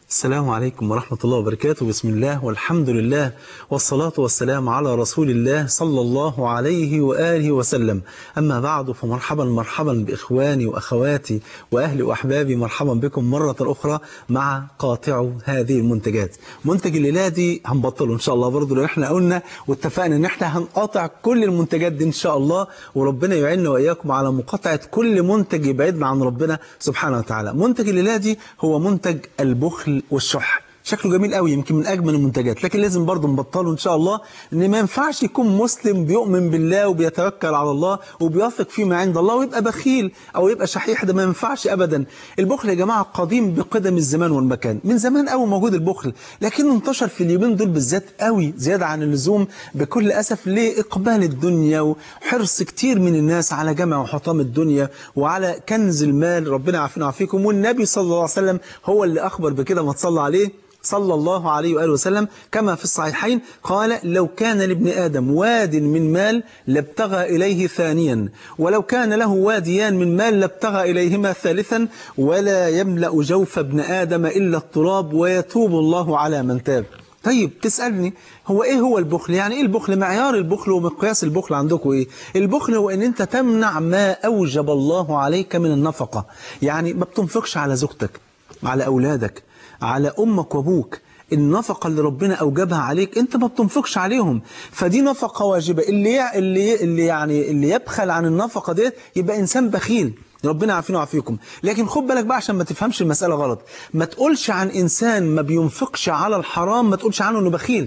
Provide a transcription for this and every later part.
السلام عليكم ورحمة الله وبركاته بسم الله والحمد لله والصلاة والسلام على رسول الله صلى الله عليه وآله وسلم أما بعد فمرحبا مرحبا بإخواني وأخواتي وأهلي وأحبابي مرحبا بكم مرة أخرى مع قاطع هذه المنتجات منتج الليلة دي هنبطله إن شاء الله برضو لو إحنا قلنا واتفقنا إن إحنا هنقاطع كل المنتجات دي إن شاء الله وربنا يعيننا وإياكم على مقاطعة كل منتج يبعدنا عن ربنا سبحانه وتعالى منتج الليلة دي هو منتج البخل والشح شكله جميل قوي يمكن من أجمل المنتجات لكن لازم برضه نبطله إن شاء الله إن ما ينفعش يكون مسلم بيؤمن بالله وبيتوكل على الله وبيثق فيما عند الله ويبقى بخيل أو يبقى شحيح ده ما ينفعش أبدا البخل يا جماعة قديم بقدم الزمان والمكان من زمان قوي موجود البخل لكنه انتشر في اليومين دول بالذات قوي زيادة عن اللزوم بكل أسف لإقبال الدنيا وحرص كتير من الناس على جمع وحطام الدنيا وعلى كنز المال ربنا يعافينا ويعافيكم والنبي صلى الله عليه وسلم هو اللي أخبر بكده ما تصلى عليه صلى الله عليه وآله وسلم كما في الصحيحين قال لو كان لابن آدم واد من مال لابتغى إليه ثانيا ولو كان له واديان من مال لابتغى إليهما ثالثا ولا يملأ جوف ابن آدم إلا التراب ويتوب الله على من تاب طيب تسألني هو ايه هو البخل يعني ايه البخل معيار البخل ومقياس البخل عندكم ايه البخل هو ان انت تمنع ما اوجب الله عليك من النفقة يعني ما بتنفقش على زوجتك على اولادك على أمك وأبوك النفقة اللي ربنا أوجبها عليك أنت ما بتنفقش عليهم فدي نفقة واجبة اللي اللي اللي يعني اللي يبخل عن النفقة ديت يبقى إنسان بخيل ربنا عافينا وعافيكم لكن خد بالك بقى عشان ما تفهمش المسألة غلط ما تقولش عن إنسان ما بينفقش على الحرام ما تقولش عنه إنه بخيل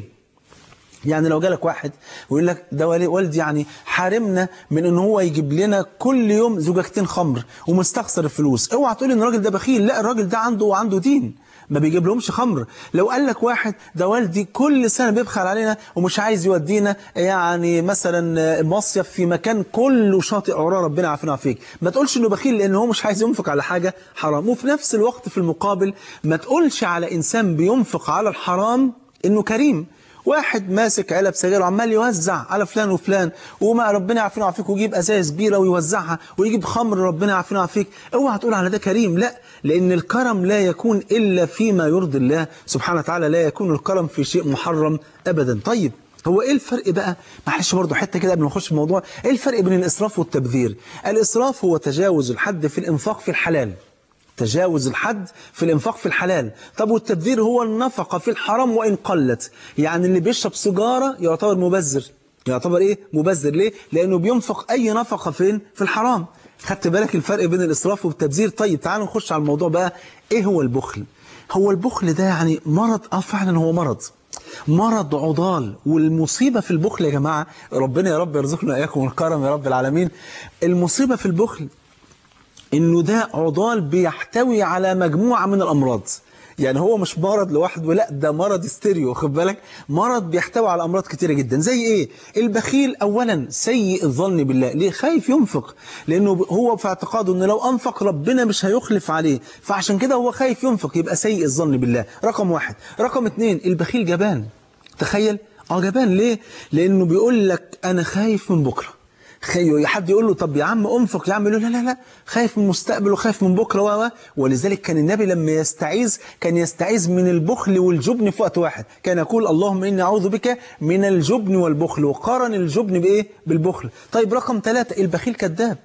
يعني لو جالك واحد ويقول لك ده والدي يعني حارمنا من ان هو يجيب لنا كل يوم زجاجتين خمر ومستخسر الفلوس اوعى تقول ان الراجل ده بخيل لا الراجل ده عنده عنده دين ما بيجيب لهمش خمر لو قال لك واحد ده والدي كل سنة بيبخل علينا ومش عايز يودينا يعني مثلا مصيف في مكان كله شاطئ عراه ربنا عافينا فيك ما تقولش انه بخيل لان هو مش عايز ينفق على حاجة حرام وفي نفس الوقت في المقابل ما تقولش على انسان بينفق على الحرام انه كريم واحد ماسك علب سجاير وعمال يوزع على فلان وفلان وما ربنا يعافينا ويعافيك ويجيب ازايز بيره ويوزعها ويجيب خمر ربنا يعافينا ويعافيك اوعى تقول على ده كريم لا لان الكرم لا يكون الا فيما يرضي الله سبحانه وتعالى لا يكون الكرم في شيء محرم ابدا طيب هو ايه الفرق بقى معلش برضه حته كده قبل ما نخش في الموضوع ايه الفرق بين الاسراف والتبذير الاسراف هو تجاوز الحد في الانفاق في الحلال تجاوز الحد في الانفاق في الحلال طب والتبذير هو النفقة في الحرام وإن قلت يعني اللي بيشرب سيجارة يعتبر مبذر يعتبر إيه مبذر ليه لأنه بينفق أي نفقة فين في الحرام خدت بالك الفرق بين الإسراف والتبذير طيب تعالوا نخش على الموضوع بقى إيه هو البخل هو البخل ده يعني مرض آه فعلا هو مرض مرض عضال والمصيبة في البخل يا جماعة ربنا يا رب يرزقنا إياكم الكرم يا رب العالمين المصيبة في البخل انه ده عضال بيحتوي على مجموعة من الامراض يعني هو مش مرض لوحده لا ده مرض استيريو خد بالك مرض بيحتوي على امراض كتيرة جدا زي ايه البخيل اولا سيء الظن بالله ليه خايف ينفق لانه هو في اعتقاده ان لو انفق ربنا مش هيخلف عليه فعشان كده هو خايف ينفق يبقى سيء الظن بالله رقم واحد رقم اتنين البخيل جبان تخيل اه جبان ليه لانه بيقول لك انا خايف من بكره خي حد يقول له طب يا عم انفق يا عم يقول له لا لا لا خايف من المستقبل وخايف من بكره و ولذلك كان النبي لما يستعيذ كان يستعيذ من البخل والجبن في وقت واحد كان يقول اللهم اني اعوذ بك من الجبن والبخل وقارن الجبن بايه بالبخل طيب رقم ثلاثة البخيل كذاب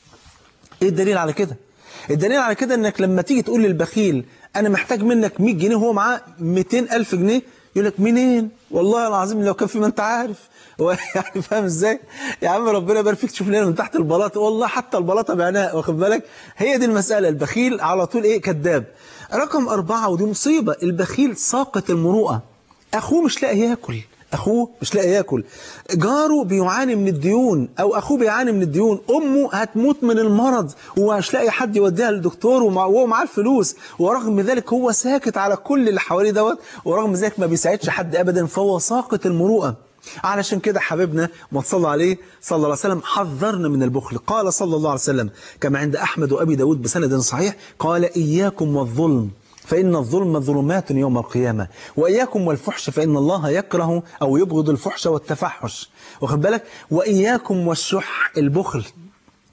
ايه الدليل على كده الدليل على كده انك لما تيجي تقول للبخيل انا محتاج منك 100 جنيه وهو معاه 200 الف جنيه يقول لك منين والله العظيم لو كان في ما انت عارف هو يعني فاهم ازاي يا عم ربنا يبارك فيك تشوف لنا من تحت البلاطه والله حتى البلاطه بعناء واخد بالك هي دي المساله البخيل على طول ايه كذاب رقم أربعة ودي مصيبة البخيل ساقط المروءة أخوه مش لاقي ياكل أخوه مش لاقي ياكل جاره بيعاني من الديون أو أخوه بيعاني من الديون أمه هتموت من المرض ومش لاقي حد يوديها للدكتور وهو معاه الفلوس ورغم ذلك هو ساكت على كل اللي حواليه دوت ورغم ذلك ما بيساعدش حد أبدا فهو ساقط المروءة علشان كده حبيبنا ما صلى عليه صلى الله عليه وسلم حذرنا من البخل قال صلى الله عليه وسلم كما عند أحمد وأبي داود بسند صحيح قال إياكم والظلم فإن الظلم ظلمات يوم القيامة وإياكم والفحش فإن الله يكره أو يبغض الفحش والتفحش واخد بالك وإياكم والشح البخل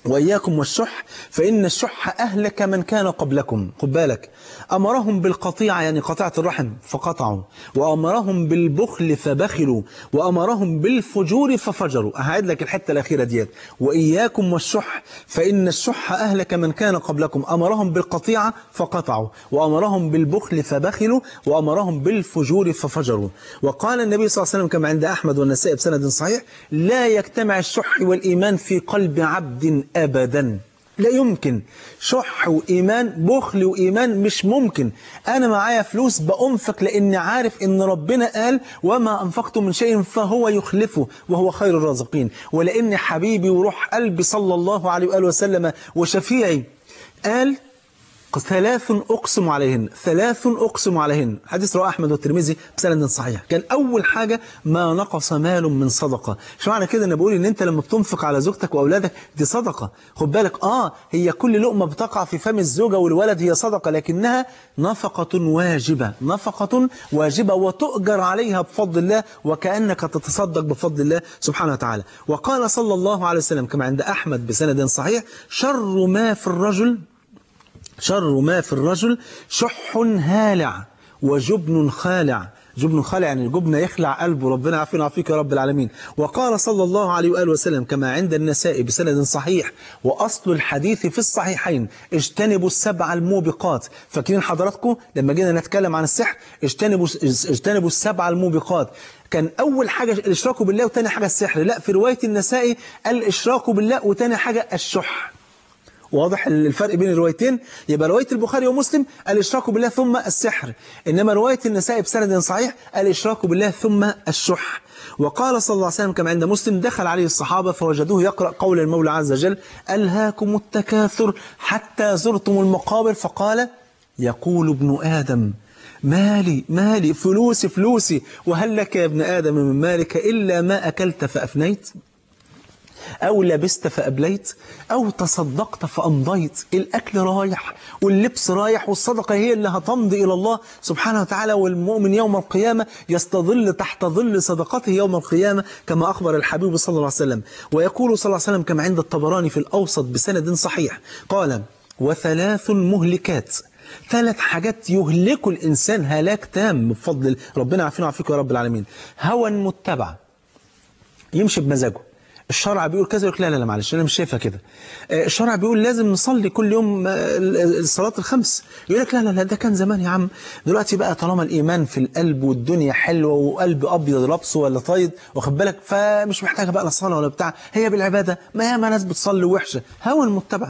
وإياكم والشح فإن الشح أهلك من كان قبلكم خد بالك أمرهم بالقطيعة يعني قطيعة الرحم فقطعوا وأمرهم بالبخل فبخلوا وأمرهم بالفجور ففجروا أهعد لك الحتة الأخيرة ديت وإياكم والشح فإن الشح أهلك من كان قبلكم أمرهم بالقطيعة فقطعوا وأمرهم بالبخل فبخلوا وأمرهم بالفجور ففجروا وقال النبي صلى الله عليه وسلم كما عند أحمد والنسائي بسند صحيح لا يجتمع الشح والإيمان في قلب عبد أبدا لا يمكن شح وإيمان بخل وإيمان مش ممكن أنا معايا فلوس بأنفق لأني عارف إن ربنا قال وما أنفقت من شيء فهو يخلفه وهو خير الرازقين ولأن حبيبي وروح قلبي صلى الله عليه وآله وسلم وشفيعي قال ثلاث أقسم عليهن ثلاث أقسم عليهن حديث رواه أحمد والترمذي بسند صحيح كان أول حاجة ما نقص مال من صدقة شو معنى كده أنا بقول إن أنت لما بتنفق على زوجتك وأولادك دي صدقة خد بالك آه هي كل لقمة بتقع في فم الزوجة والولد هي صدقة لكنها نفقة واجبة نفقة واجبة وتؤجر عليها بفضل الله وكأنك تتصدق بفضل الله سبحانه وتعالى وقال صلى الله عليه وسلم كما عند أحمد بسند صحيح شر ما في الرجل شر ما في الرجل شح هالع وجبن خالع جبن خالع يعني الجبن يخلع قلبه ربنا عافينا وعافيك يا رب العالمين وقال صلى الله عليه وآله وسلم كما عند النساء بسند صحيح وأصل الحديث في الصحيحين اجتنبوا السبع الموبقات فاكرين حضراتكم لما جينا نتكلم عن السحر اجتنبوا اجتنبوا السبع الموبقات كان أول حاجة الإشراك بالله وتاني حاجة السحر لا في رواية النسائي الإشراك بالله وتاني حاجة الشح واضح الفرق بين الروايتين يبقى رواية البخاري ومسلم الإشراك بالله ثم السحر إنما رواية النسائي بسند صحيح الإشراك بالله ثم الشح وقال صلى الله عليه وسلم كما عند مسلم دخل عليه الصحابة فوجدوه يقرأ قول المولى عز وجل ألهاكم التكاثر حتى زرتم المقابر فقال يقول ابن آدم مالي مالي فلوسي فلوسي وهل لك يا ابن آدم من مالك إلا ما أكلت فأفنيت أو لبست فأبليت أو تصدقت فأمضيت الأكل رايح واللبس رايح والصدقة هي اللي هتمضي إلى الله سبحانه وتعالى والمؤمن يوم القيامة يستظل تحت ظل صدقته يوم القيامة كما أخبر الحبيب صلى الله عليه وسلم ويقول صلى الله عليه وسلم كما عند الطبراني في الأوسط بسند صحيح قال وثلاث مهلكات ثلاث حاجات يهلك الإنسان هلاك تام بفضل ربنا عافينا وعافيكم يا رب العالمين هوى متبع يمشي بمزاجه الشرع بيقول كذا يقول لا لا لا معلش انا مش شايفها كده الشرع بيقول لازم نصلي كل يوم الصلاه الخمس يقول لك لا لا لا ده كان زمان يا عم دلوقتي بقى طالما الايمان في القلب والدنيا حلوه وقلب ابيض لابسه ولا طايد واخد بالك فمش محتاجه بقى لا صلاه ولا بتاع هي بالعباده ما ياما ناس بتصلي وحشه هوى المتبع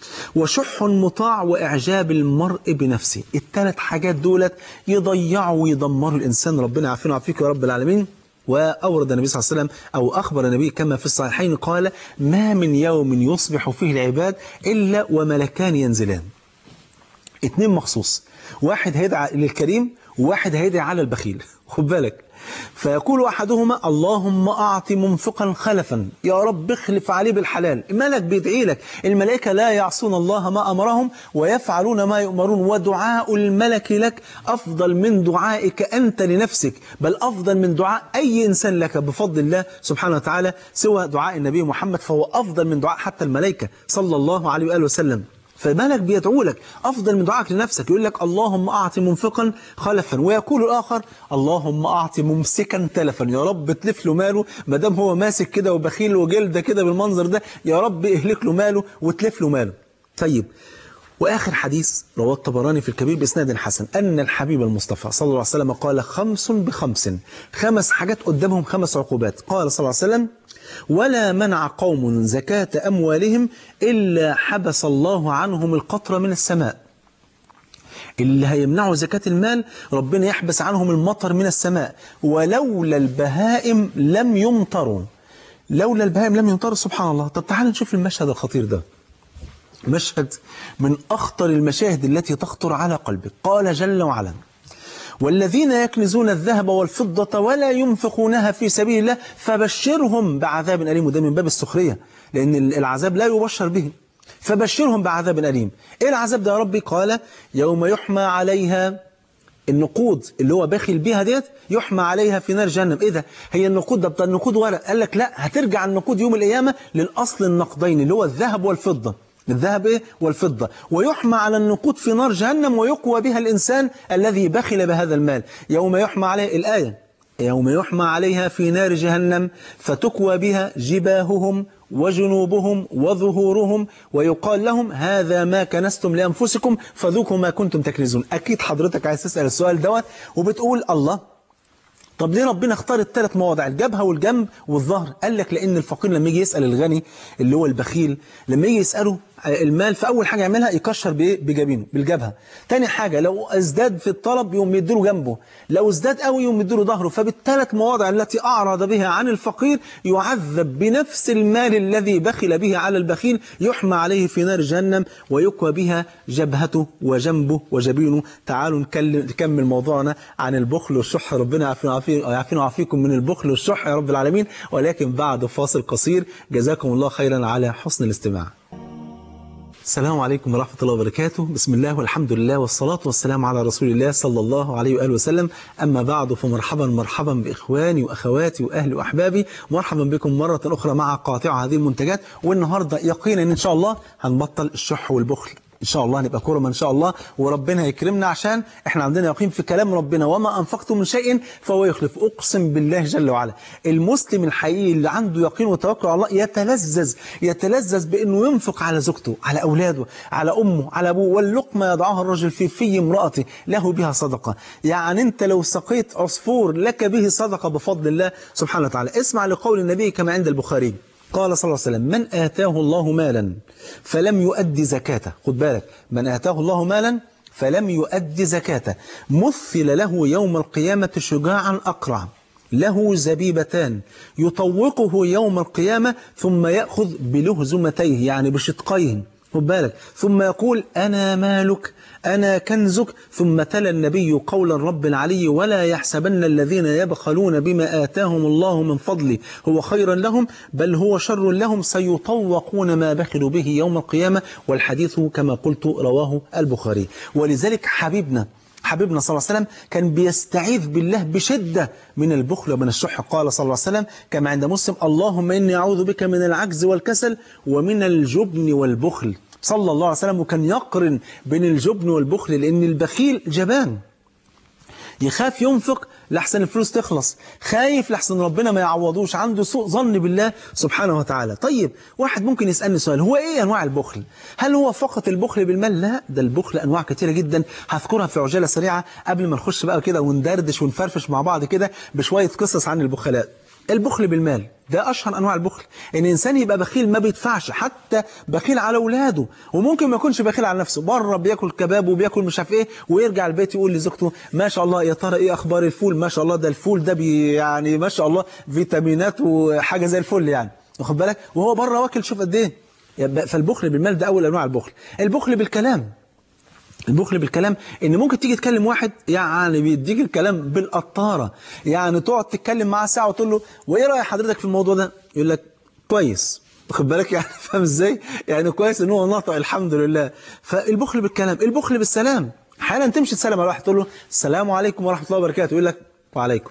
وشح مطاع وإعجاب المرء بنفسه الثلاث حاجات دولت يضيعوا ويدمروا الإنسان ربنا عافينا وعافيك يا رب العالمين وأورد النبي صلى الله عليه وسلم أو أخبر النبي كما في الصحيحين قال ما من يوم يصبح فيه العباد إلا وملكان ينزلان اتنين مخصوص واحد هيدعى للكريم وواحد هيدعى على البخيل خد بالك فيقول أحدهما اللهم أعطي منفقا خلفا يا رب اخلف عليه بالحلال الملك بيدعي لك الملائكة لا يعصون الله ما أمرهم ويفعلون ما يؤمرون ودعاء الملك لك أفضل من دعائك أنت لنفسك بل أفضل من دعاء أي إنسان لك بفضل الله سبحانه وتعالى سوى دعاء النبي محمد فهو أفضل من دعاء حتى الملائكة صلى الله عليه وآله وسلم فمالك بيدعو لك أفضل من دعائك لنفسك يقول لك اللهم أعطي منفقا خلفا ويقول الآخر اللهم أعطي ممسكا تلفا يا رب تلف له ماله ما دام هو ماسك كده وبخيل وجلده كده بالمنظر ده يا رب اهلك له ماله وتلف له ماله طيب وآخر حديث رواه الطبراني في الكبير بإسناد حسن أن الحبيب المصطفى صلى الله عليه وسلم قال خمس بخمس خمس حاجات قدامهم خمس عقوبات قال صلى الله عليه وسلم ولا منع قوم زكاة أموالهم إلا حبس الله عنهم القطر من السماء اللي هيمنعوا زكاة المال ربنا يحبس عنهم المطر من السماء ولولا البهائم لم يمطروا لولا البهائم لم يمطروا سبحان الله طب تعالوا نشوف المشهد الخطير ده مشهد من أخطر المشاهد التي تخطر على قلبك قال جل وعلا والذين يكنزون الذهب والفضة ولا ينفقونها في سبيل الله فبشرهم بعذاب أليم وده من باب السخرية لأن العذاب لا يبشر به فبشرهم بعذاب أليم إيه العذاب ده يا ربي قال يوم يحمى عليها النقود اللي هو باخل بيها ديت يحمى عليها في نار جهنم ايه ده هي النقود ده بتاع النقود ورق قال لك لا هترجع النقود يوم القيامه للاصل النقدين اللي هو الذهب والفضه الذهب إيه؟ والفضة ويحمى على النقود في نار جهنم ويقوى بها الإنسان الذي بخل بهذا المال يوم يحمى عليه الآية يوم يحمى عليها في نار جهنم فتكوى بها جباههم وجنوبهم وظهورهم ويقال لهم هذا ما كنستم لأنفسكم فذوقوا ما كنتم تكنزون أكيد حضرتك عايز تسأل السؤال دوت وبتقول الله طب ليه ربنا اختار الثلاث مواضع الجبهة والجنب والظهر قال لك لأن الفقير لما يجي يسأل الغني اللي هو البخيل لما يجي يسأله المال فأول حاجة يعملها يكشر بإيه بجبينه بالجبهة تاني حاجة لو ازداد في الطلب يوم يديله جنبه لو ازداد قوي يوم يديله ظهره فبالثلاث مواضع التي أعرض بها عن الفقير يعذب بنفس المال الذي بخل به على البخيل يحمى عليه في نار جهنم ويكوى بها جبهته وجنبه وجبينه تعالوا نكمل موضوعنا عن البخل والشح ربنا يعافينا ويعافينا ويعافيكم من البخل والشح يا رب العالمين ولكن بعد فاصل قصير جزاكم الله خيرا على حسن الاستماع السلام عليكم ورحمة الله وبركاته بسم الله والحمد لله والصلاة والسلام على رسول الله صلى الله عليه وآله وسلم أما بعد فمرحبا مرحبا بإخواني وأخواتي وأهلي وأحبابي مرحبا بكم مرة أخرى مع قاطع هذه المنتجات والنهاردة يقينا إن شاء الله هنبطل الشح والبخل إن شاء الله هنبقى كرما إن شاء الله وربنا يكرمنا عشان إحنا عندنا يقين في كلام ربنا وما أنفقتم من شيء فهو يخلف أقسم بالله جل وعلا المسلم الحقيقي اللي عنده يقين وتوكل على الله يتلذذ يتلذذ بأنه ينفق على زوجته على أولاده على أمه على أبوه واللقمة يضعها الرجل في في امرأته له بها صدقة يعني أنت لو سقيت عصفور لك به صدقة بفضل الله سبحانه وتعالى اسمع لقول النبي كما عند البخاري قال صلى الله عليه وسلم من آتاه الله مالا فلم يؤدي زكاته خد بالك من آتاه الله مالا فلم يؤدي زكاته مثل له يوم القيامة شجاعا أقرع له زبيبتان يطوقه يوم القيامة ثم يأخذ بلهزمتيه يعني بشدقيه خد بالك ثم يقول أنا مالك أنا كنزك ثم تلا النبي قول الرب العلي ولا يحسبن الذين يبخلون بما آتاهم الله من فضله هو خيرا لهم بل هو شر لهم سيطوقون ما بخلوا به يوم القيامة والحديث كما قلت رواه البخاري ولذلك حبيبنا حبيبنا صلى الله عليه وسلم كان بيستعيذ بالله بشدة من البخل ومن الشح قال صلى الله عليه وسلم كما عند مسلم اللهم إني أعوذ بك من العجز والكسل ومن الجبن والبخل صلى الله عليه وسلم وكان يقرن بين الجبن والبخل لأن البخيل جبان يخاف ينفق لحسن الفلوس تخلص خايف لحسن ربنا ما يعوضوش عنده سوء ظن بالله سبحانه وتعالى طيب واحد ممكن يسألني سؤال هو ايه انواع البخل هل هو فقط البخل بالمال لا ده البخل انواع كتيرة جدا هذكرها في عجالة سريعة قبل ما نخش بقى كده وندردش ونفرفش مع بعض كده بشوية قصص عن البخلاء البخل بالمال ده أشهر أنواع البخل إن إنسان يبقى بخيل ما بيدفعش حتى بخيل على أولاده وممكن ما يكونش بخيل على نفسه بره بياكل كباب وبياكل مش عارف إيه ويرجع البيت يقول لزوجته ما شاء الله يا ترى إيه أخبار الفول ما شاء الله ده الفول ده بي يعني ما شاء الله فيتامينات وحاجة زي الفل يعني واخد بالك وهو بره واكل شوف قد إيه فالبخل بالمال ده أول أنواع البخل البخل بالكلام البخل بالكلام ان ممكن تيجي تكلم واحد يعني بيديك الكلام بالقطاره يعني تقعد تتكلم معاه ساعه وتقول له وايه راي حضرتك في الموضوع ده يقول لك كويس واخد بالك يعني فاهم ازاي يعني كويس ان هو نطق الحمد لله فالبخل بالكلام البخل بالسلام احيانا تمشي تسلم على واحد تقول له السلام عليكم ورحمه الله وبركاته يقول لك وعليكم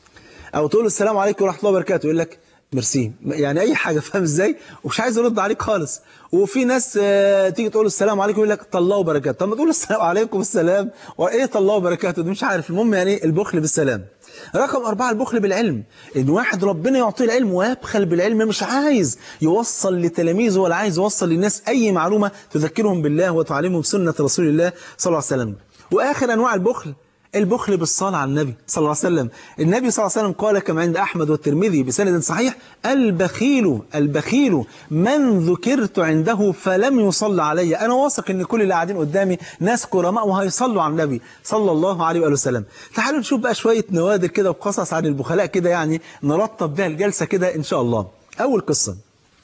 او تقول له السلام عليكم ورحمه الله وبركاته يقول لك ميرسي يعني اي حاجه فاهم ازاي ومش عايز يرد عليك خالص وفي ناس تيجي تقول السلام عليكم يقول لك طلعوا بركاته طب ما تقول السلام عليكم السلام وايه طلعوا بركاته ده مش عارف المهم يعني البخل بالسلام رقم أربعة البخل بالعلم إن واحد ربنا يعطيه العلم ويبخل بالعلم مش عايز يوصل لتلاميذه ولا عايز يوصل للناس أي معلومة تذكرهم بالله وتعلمهم سنة رسول الله صلى الله عليه وسلم وآخر أنواع البخل البخل بالصلاة على النبي صلى الله عليه وسلم النبي صلى الله عليه وسلم قال كما عند أحمد والترمذي بسند صحيح البخيل البخيل من ذكرت عنده فلم يصلى علي أنا واثق أن كل اللي قاعدين قدامي ناس كرماء وهيصلوا على النبي صلى الله عليه وآله وسلم تعالوا نشوف بقى شوية نوادر كده وقصص عن البخلاء كده يعني نرتب بها الجلسة كده إن شاء الله أول قصة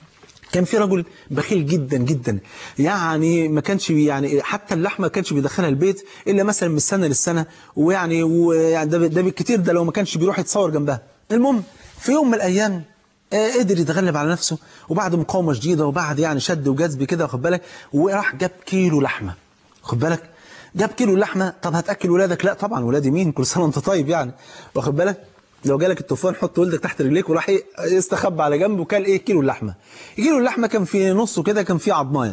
كان في رجل بخيل جدا جدا يعني ما كانش يعني حتى اللحمه ما كانش بيدخلها البيت الا مثلا من السنه للسنه ويعني ويعني ده ده بالكتير ده لو ما كانش بيروح يتصور جنبها المهم في يوم من الايام قدر يتغلب على نفسه وبعد مقاومه شديده وبعد يعني شد وجذب كده واخد بالك وراح جاب كيلو لحمه خد بالك جاب كيلو اللحمه طب هتاكل ولادك لا طبعا ولادي مين كل سنه وانت طيب يعني واخد بالك لو جالك الطوفان حط ولدك تحت رجليك وراح ايه يستخبى على جنب وكل ايه كيلو اللحمه كيلو اللحمه كان في نصه كده كان فيه عظمايه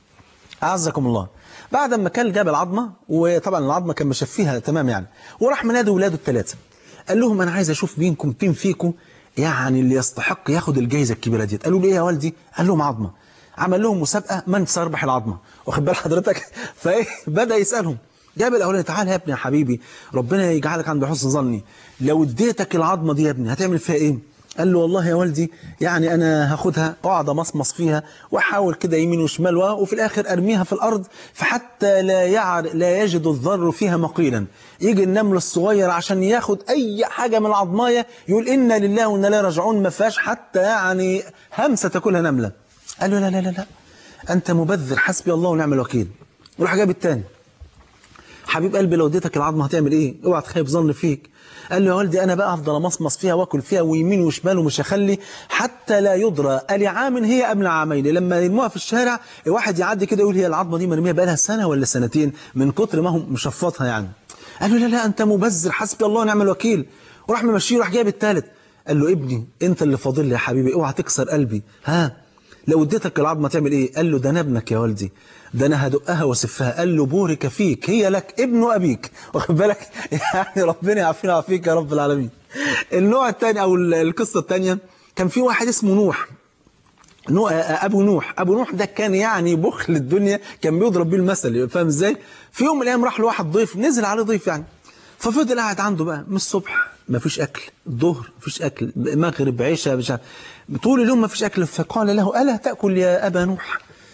اعزكم الله بعد ما كل جاب العظمه وطبعا العظمه كان مشفيها تمام يعني وراح منادي ولاده الثلاثه قال لهم انا عايز اشوف مينكم مين فيكم يعني اللي يستحق ياخد الجائزه الكبيره دي قالوا له ايه يا والدي قال لهم عظمه عمل لهم مسابقه من سيربح العظمه واخد بال حضرتك فايه بدا يسالهم جاب الاولاني تعال يا ابني يا حبيبي ربنا يجعلك عند حسن ظني لو اديتك العظمه دي يا ابني هتعمل فيها ايه قال له والله يا والدي يعني انا هاخدها اقعد امصمص فيها واحاول كده يمين وشمال وفي الاخر ارميها في الارض فحتى لا يعر لا يجد الذر فيها مقيلا يجي النمل الصغير عشان ياخد اي حاجه من العظمايه يقول انا لله وانا لا راجعون ما فيهاش حتى يعني همسه تاكلها نمله قال له لا لا لا لا انت مبذر حسبي الله ونعم الوكيل وراح جاب الثاني حبيب قلبي لو اديتك العظمه هتعمل ايه اوعى تخيب ظن فيك قال له يا والدي انا بقى افضل امصمص فيها واكل فيها ويمين وشمال ومش هخلي حتى لا يدرى العام هي ام عامين لما يرموها في الشارع واحد يعدي كده يقول هي العظمه دي مرميه بقى لها سنه ولا سنتين من كتر ما هو مشفطها يعني قال له لا لا انت مبذر حسبي الله ونعم الوكيل وراح ممشيه وراح جايب الثالث قال له ابني انت اللي فاضل لي يا حبيبي اوعى تكسر قلبي ها لو اديتك العظمه تعمل ايه قال له ده انا ابنك يا والدي ده انا هدقها واسفها قال له بورك فيك هي لك ابن ابيك واخد بالك يعني ربنا يعافينا ويعافيك يا رب العالمين النوع الثاني او القصه الثانيه كان في واحد اسمه نوح نوح ابو نوح ابو نوح ده كان يعني بخل الدنيا كان بيضرب بيه المثل فاهم ازاي في يوم من الايام راح لواحد ضيف نزل عليه ضيف يعني ففضل قاعد عنده بقى من الصبح ما فيش اكل الظهر ما فيش اكل مغرب عشاء مش طول اليوم ما فيش اكل فقال له الا تاكل يا ابا نوح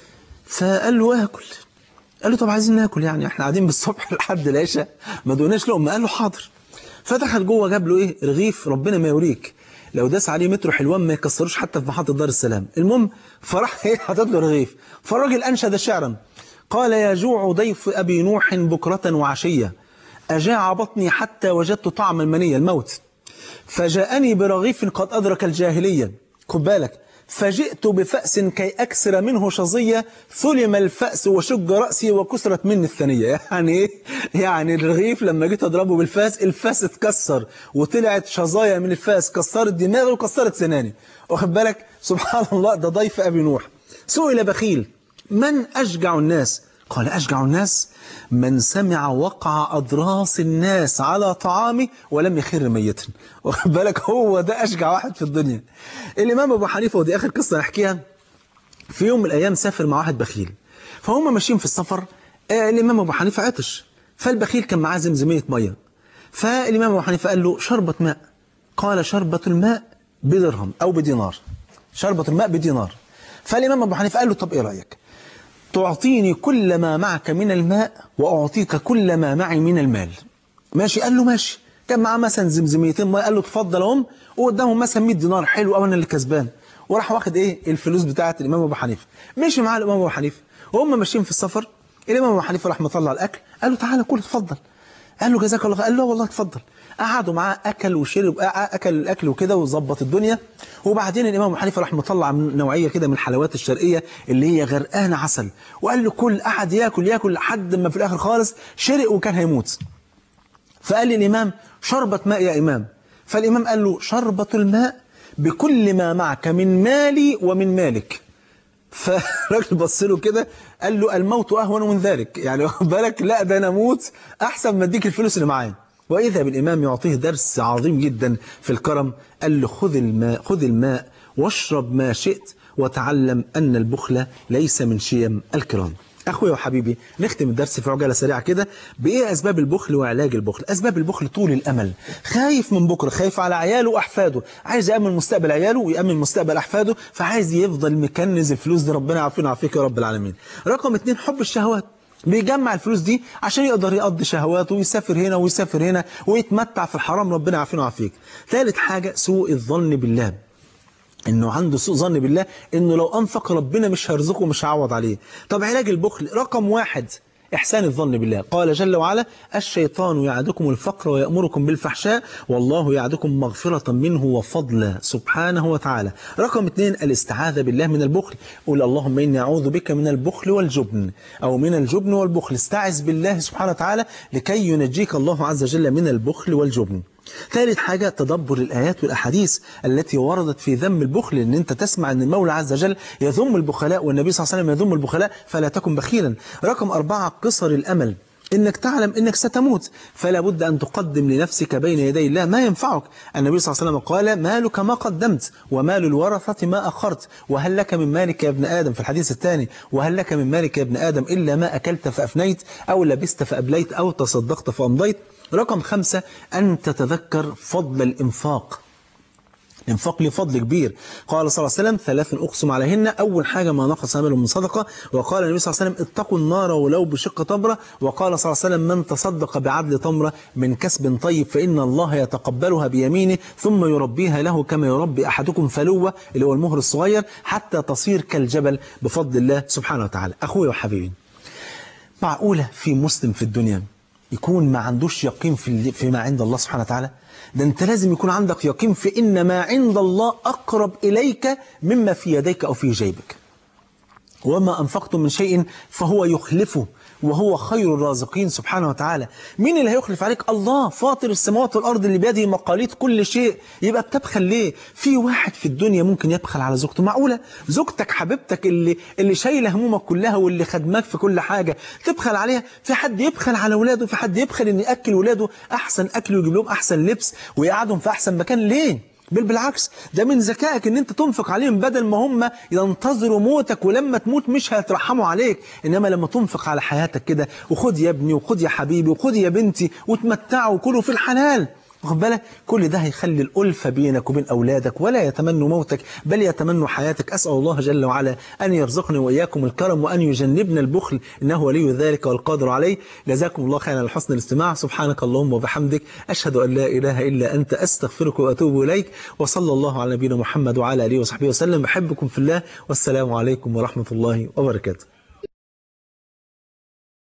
فقال له اكل قال له طب عايزين ناكل يعني احنا قاعدين بالصبح لحد العشاء ما دوناش لقمه قال له حاضر فدخل جوه جاب له ايه رغيف ربنا ما يوريك لو داس عليه مترو حلوان ما يكسروش حتى في محطه دار السلام المهم فراح ايه حاطط له رغيف فالراجل انشد شعرا قال يجوع ضيف ابي نوح بكره وعشيه اجاع بطني حتى وجدت طعم المنيه الموت فجاءني برغيف قد ادرك الجاهليه خد بالك فجئت بفأس كي أكسر منه شظية ثلم الفأس وشج رأسي وكسرت مني الثانية يعني إيه؟ يعني الرغيف لما جيت أضربه بالفاس الفاس اتكسر وطلعت شظايا من الفاس كسرت دماغي وكسرت سناني واخد بالك سبحان الله ده ضيف أبي نوح سئل بخيل من أشجع الناس قال أشجع الناس من سمع وقع أضراس الناس على طعامه ولم يخر ميتا واخد بالك هو ده أشجع واحد في الدنيا الإمام أبو حنيفة ودي آخر قصة نحكيها في يوم من الأيام سافر مع واحد بخيل فهم ماشيين في السفر آه الإمام أبو حنيفة عطش فالبخيل كان معاه زمزمية مية فالإمام أبو حنيفة قال له شربة ماء قال شربة الماء بدرهم أو بدينار شربة الماء بدينار فالإمام أبو حنيفة قال له طب إيه رأيك تعطيني كل ما معك من الماء وأعطيك كل ما معي من المال ماشي قال له ماشي كان معاه مثلا زمزميتين ميه قال له اتفضل اهم وقدامهم مثلا 100 دينار حلو قوي انا اللي كسبان وراح واخد ايه الفلوس بتاعه الامام ابو حنيفه مشي معاه الامام ابو حنيفه وهم ماشيين في السفر الامام ابو حنيفه راح مطلع الاكل قال له تعالى كل اتفضل قال له جزاك الله خير قال له والله اتفضل قعدوا معاه اكل وشرب اكل الاكل وكده وظبط الدنيا وبعدين الامام ابو حنيفه راح مطلع من نوعيه كده من الحلويات الشرقيه اللي هي غرقانه عسل وقال له كل قعد ياكل ياكل لحد ما في الاخر خالص شرق وكان هيموت فقال الامام شربة ماء يا امام فالامام قال له شربة الماء بكل ما معك من مالي ومن مالك فالراجل بص له كده قال له الموت اهون من ذلك يعني واخد بالك لا ده انا اموت احسن ما اديك الفلوس اللي معايا واذا بالامام يعطيه درس عظيم جدا في الكرم قال له خذ الماء خذ الماء واشرب ما شئت وتعلم ان البخل ليس من شيم الكرام اخويا وحبيبي نختم الدرس في عجاله سريعه كده بايه اسباب البخل وعلاج البخل اسباب البخل طول الامل خايف من بكره خايف على عياله واحفاده عايز يامن مستقبل عياله ويامن مستقبل احفاده فعايز يفضل مكنز الفلوس دي ربنا يعافينا ويعافيك يا رب العالمين رقم اتنين حب الشهوات بيجمع الفلوس دي عشان يقدر يقضي شهواته ويسافر هنا ويسافر هنا ويتمتع في الحرام ربنا يعافينا ويعافيك ثالث حاجه سوء الظن بالله انه عنده سوء ظن بالله انه لو انفق ربنا مش هيرزقه مش هيعوض عليه طب علاج البخل رقم واحد إحسان الظن بالله قال جل وعلا الشيطان يعدكم الفقر ويأمركم بالفحشاء والله يعدكم مغفرة منه وفضلا سبحانه وتعالى رقم اثنين الاستعاذة بالله من البخل قول اللهم إني أعوذ بك من البخل والجبن أو من الجبن والبخل استعذ بالله سبحانه وتعالى لكي ينجيك الله عز وجل من البخل والجبن ثالث حاجة تدبر الآيات والأحاديث التي وردت في ذم البخل إن أنت تسمع أن المولى عز وجل يذم البخلاء والنبي صلى الله عليه وسلم يذم البخلاء فلا تكن بخيلا رقم أربعة قصر الأمل إنك تعلم إنك ستموت فلا بد أن تقدم لنفسك بين يدي الله ما ينفعك النبي صلى الله عليه وسلم قال مالك ما قدمت ومال الورثة ما أخرت وهل لك من مالك يا ابن آدم في الحديث الثاني وهل لك من مالك يا ابن آدم إلا ما أكلت فأفنيت أو لبست فأبليت أو تصدقت فأمضيت رقم خمسة أن تتذكر فضل الإنفاق انفاق له فضل كبير قال صلى الله عليه وسلم ثلاث أقسم عليهن أول حاجة ما نقص عمله من صدقة وقال النبي صلى الله عليه وسلم اتقوا النار ولو بشق تمرة وقال صلى الله عليه وسلم من تصدق بعدل تمرة من كسب طيب فإن الله يتقبلها بيمينه ثم يربيها له كما يربي أحدكم فلوة اللي هو المهر الصغير حتى تصير كالجبل بفضل الله سبحانه وتعالى أخوي وحبيبي معقولة في مسلم في الدنيا يكون ما عندوش يقين في فيما عند الله سبحانه وتعالى ده انت لازم يكون عندك يقين في ان ما عند الله اقرب اليك مما في يديك او في جيبك وما انفقتم من شيء فهو يخلفه وهو خير الرازقين سبحانه وتعالى مين اللي هيخلف عليك الله فاطر السماوات والأرض اللي بيده مقاليد كل شيء يبقى بتبخل ليه في واحد في الدنيا ممكن يبخل على زوجته معقولة زوجتك حبيبتك اللي اللي شايله همومك كلها واللي خدمك في كل حاجة تبخل عليها في حد يبخل على ولاده في حد يبخل ان ياكل ولاده احسن اكل ويجيب لهم احسن لبس ويقعدهم في احسن مكان ليه بل بالعكس ده من ذكائك ان انت تنفق عليهم بدل ما هم ينتظروا موتك ولما تموت مش هيترحموا عليك انما لما تنفق على حياتك كده وخد يا ابني وخد يا حبيبي وخد يا بنتي وتمتعوا وكلوا في الحلال واخد بالك كل ده هيخلي الألفة بينك وبين أولادك ولا يتمنوا موتك بل يتمنوا حياتك أسأل الله جل وعلا أن يرزقني وإياكم الكرم وأن يجنبنا البخل إنه ولي ذلك والقادر عليه جزاكم الله خيرا على حسن الاستماع سبحانك اللهم وبحمدك أشهد أن لا إله إلا أنت أستغفرك وأتوب إليك وصلى الله على نبينا محمد وعلى آله وصحبه وسلم بحبكم في الله والسلام عليكم ورحمة الله وبركاته